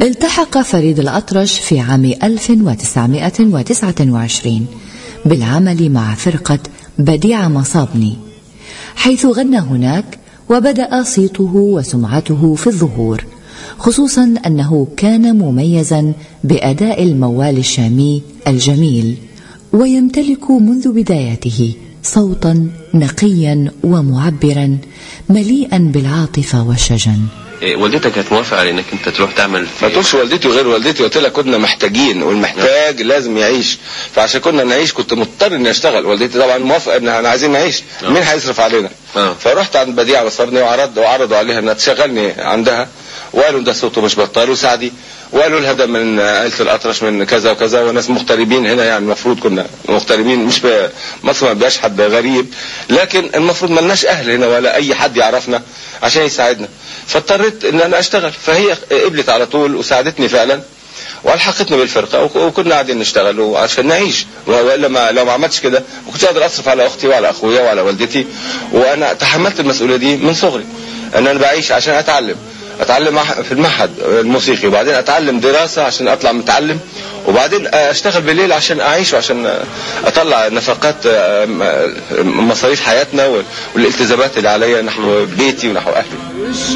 التحق فريد الأطرش في عام 1929 بالعمل مع فرقة بديع مصابني حيث غنى هناك وبدأ صيته وسمعته في الظهور خصوصا أنه كان مميزا بأداء الموال الشامي الجميل ويمتلك منذ بدايته صوتا نقيا ومعبرا مليئا بالعاطفة والشجن إيه، والدتك كانت موافقه على انك انت تروح تعمل ما تقولش والدتي وغير والدتي قلت لها كنا محتاجين والمحتاج لازم يعيش فعشان كنا نعيش كنت مضطر اني اشتغل والدتي طبعا موافقه ان احنا عايزين نعيش آه. مين هيصرف علينا آه. فرحت عند بديعه بصرني وعرض وعرضوا عليها انها تشغلني عندها وقالوا ده صوته مش بطال وسعدي وقالوا لها ده من عيله الاطرش من كذا وكذا وناس مغتربين هنا يعني المفروض كنا مغتربين مش ب... مصر ما بيبقاش حد غريب لكن المفروض ما لناش اهل هنا ولا اي حد يعرفنا عشان يساعدنا فاضطريت ان انا اشتغل فهي قبلت على طول وساعدتني فعلا والحقتني بالفرقه وك- وكنا قاعدين نشتغل عشان نعيش والا ما لو ما عملتش كده ما كنتش قادر اصرف على اختي وعلى اخويا وعلى والدتي وانا تحملت المسؤوليه دي من صغري ان انا بعيش عشان اتعلم اتعلم مع- في المعهد الموسيقي وبعدين اتعلم دراسه عشان اطلع متعلم وبعدين اشتغل بالليل عشان اعيش وعشان اطلع نفقات آه، م- مصاريف حياتنا والالتزامات اللي عليا نحو بيتي ونحو اهلي